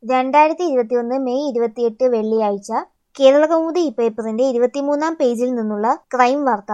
രണ്ടായിരത്തി ഇരുപത്തിയൊന്ന് മെയ് ഇരുപത്തിയെട്ട് വെള്ളിയാഴ്ച കേരളകൗമുദി പേപ്പറിന്റെ ഇരുപത്തിമൂന്നാം പേജിൽ നിന്നുള്ള ക്രൈം വാർത്ത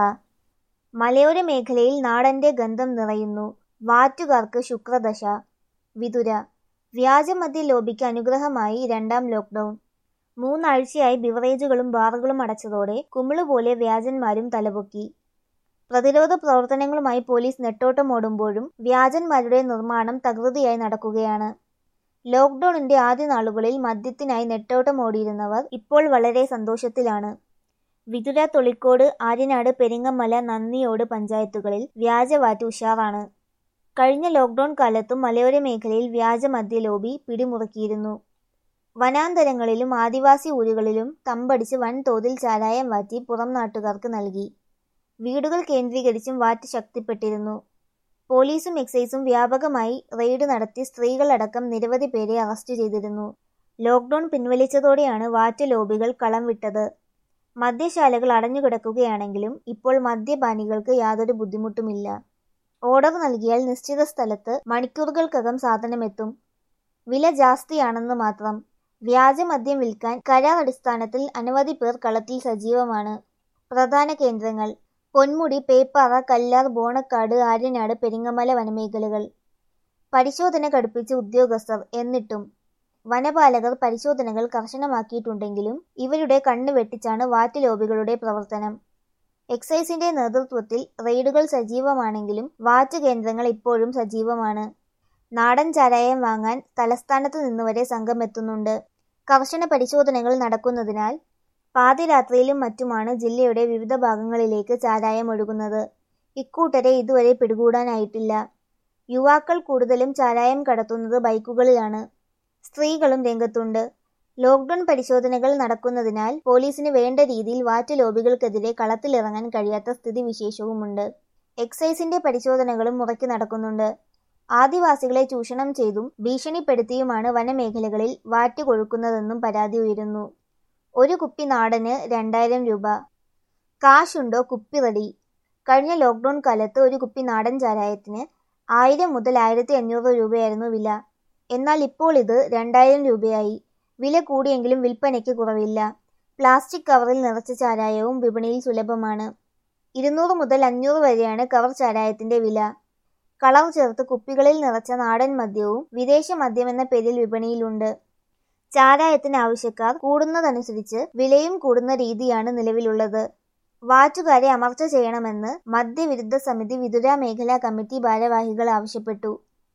മലയോര മേഖലയിൽ നാടന്റെ ഗന്ധം നിറയുന്നു വാറ്റുകാർക്ക് ശുക്രദശ വിതുര വ്യാജമദ്യ ലോബിക്ക് അനുഗ്രഹമായി രണ്ടാം ലോക്ക്ഡൌൺ മൂന്നാഴ്ചയായി ബിവറേജുകളും ബാറുകളും അടച്ചതോടെ കുമിളുപോലെ വ്യാജന്മാരും തലപൊക്കി പ്രതിരോധ പ്രവർത്തനങ്ങളുമായി പോലീസ് നെട്ടോട്ടമോടുമ്പോഴും വ്യാജന്മാരുടെ നിർമ്മാണം തകൃതിയായി നടക്കുകയാണ് ലോക്ക്ഡൌണിന്റെ ആദ്യ നാളുകളിൽ മദ്യത്തിനായി നെട്ടോട്ടമോടിയിരുന്നവർ ഇപ്പോൾ വളരെ സന്തോഷത്തിലാണ് വിതുര തൊളിക്കോട് ആര്യനാട് പെരിങ്ങമല നന്ദിയോട് പഞ്ചായത്തുകളിൽ വ്യാജവാറ്റ് ഉഷാറാണ് കഴിഞ്ഞ ലോക്ക്ഡൌൺ കാലത്തും മലയോര മേഖലയിൽ വ്യാജമദ്യ ലോബി പിടിമുറുക്കിയിരുന്നു വനാന്തരങ്ങളിലും ആദിവാസി ഊരുകളിലും തമ്പടിച്ച് വൻതോതിൽ ചാരായം വാറ്റി പുറം നാട്ടുകാർക്ക് നൽകി വീടുകൾ കേന്ദ്രീകരിച്ചും വാറ്റ് ശക്തിപ്പെട്ടിരുന്നു പോലീസും എക്സൈസും വ്യാപകമായി റെയ്ഡ് നടത്തി സ്ത്രീകളടക്കം നിരവധി പേരെ അറസ്റ്റ് ചെയ്തിരുന്നു ലോക്ക്ഡൌൺ പിൻവലിച്ചതോടെയാണ് വാറ്റ് ലോബികൾ കളം വിട്ടത് മദ്യശാലകൾ അടഞ്ഞുകിടക്കുകയാണെങ്കിലും ഇപ്പോൾ മദ്യപാനികൾക്ക് യാതൊരു ബുദ്ധിമുട്ടുമില്ല ഓർഡർ നൽകിയാൽ നിശ്ചിത സ്ഥലത്ത് മണിക്കൂറുകൾക്കകം സാധനമെത്തും വില ജാസ്തിയാണെന്ന് മാത്രം വ്യാജമദ്യം വിൽക്കാൻ കരാർ അടിസ്ഥാനത്തിൽ അനവധി പേർ കളത്തിൽ സജീവമാണ് പ്രധാന കേന്ദ്രങ്ങൾ പൊന്മുടി പേപ്പാറ കല്ലാർ ബോണക്കാട് ആര്യനാട് പെരിങ്ങമല വനമേഖലകൾ പരിശോധന കടുപ്പിച്ച ഉദ്യോഗസ്ഥർ എന്നിട്ടും വനപാലകർ പരിശോധനകൾ കർശനമാക്കിയിട്ടുണ്ടെങ്കിലും ഇവരുടെ കണ്ണു വെട്ടിച്ചാണ് വാറ്റ് ലോബികളുടെ പ്രവർത്തനം എക്സൈസിന്റെ നേതൃത്വത്തിൽ റെയ്ഡുകൾ സജീവമാണെങ്കിലും വാറ്റ് കേന്ദ്രങ്ങൾ ഇപ്പോഴും സജീവമാണ് നാടൻ ചാരായം വാങ്ങാൻ തലസ്ഥാനത്ത് നിന്നുവരെ സംഘം എത്തുന്നുണ്ട് കർശന പരിശോധനകൾ നടക്കുന്നതിനാൽ പാതിരാത്രിയിലും മറ്റുമാണ് ജില്ലയുടെ വിവിധ ഭാഗങ്ങളിലേക്ക് ചാരായം ഒഴുകുന്നത് ഇക്കൂട്ടരെ ഇതുവരെ പിടികൂടാനായിട്ടില്ല യുവാക്കൾ കൂടുതലും ചാരായം കടത്തുന്നത് ബൈക്കുകളിലാണ് സ്ത്രീകളും രംഗത്തുണ്ട് ലോക്ക്ഡൌൺ പരിശോധനകൾ നടക്കുന്നതിനാൽ പോലീസിന് വേണ്ട രീതിയിൽ വാറ്റ് ലോബികൾക്കെതിരെ കളത്തിലിറങ്ങാൻ കഴിയാത്ത സ്ഥിതിവിശേഷവുമുണ്ട് എക്സൈസിന്റെ പരിശോധനകളും മുറയ്ക്ക് നടക്കുന്നുണ്ട് ആദിവാസികളെ ചൂഷണം ചെയ്തും ഭീഷണിപ്പെടുത്തിയുമാണ് വനമേഖലകളിൽ വാറ്റ് കൊഴുക്കുന്നതെന്നും പരാതി ഉയരുന്നു ഒരു കുപ്പി നാടന് രണ്ടായിരം രൂപ കാശുണ്ടോ കുപ്പി റെഡി കഴിഞ്ഞ ലോക്ക്ഡൌൺ കാലത്ത് ഒരു കുപ്പി നാടൻ ചാരായത്തിന് ആയിരം മുതൽ ആയിരത്തി അഞ്ഞൂറ് രൂപയായിരുന്നു വില എന്നാൽ ഇപ്പോൾ ഇത് രണ്ടായിരം രൂപയായി വില കൂടിയെങ്കിലും വിൽപ്പനയ്ക്ക് കുറവില്ല പ്ലാസ്റ്റിക് കവറിൽ നിറച്ച ചാരായവും വിപണിയിൽ സുലഭമാണ് ഇരുന്നൂറ് മുതൽ അഞ്ഞൂറ് വരെയാണ് കവർ ചാരായത്തിന്റെ വില കളർ ചേർത്ത് കുപ്പികളിൽ നിറച്ച നാടൻ മദ്യവും വിദേശ മദ്യമെന്ന പേരിൽ വിപണിയിലുണ്ട് ചാരായത്തിന് ആവശ്യക്കാർ കൂടുന്നതനുസരിച്ച് വിലയും കൂടുന്ന രീതിയാണ് നിലവിലുള്ളത് വാറ്റുകാരെ അമർച്ച ചെയ്യണമെന്ന് മദ്യവിരുദ്ധ സമിതി വിതുര മേഖലാ കമ്മിറ്റി ഭാരവാഹികൾ ആവശ്യപ്പെട്ടു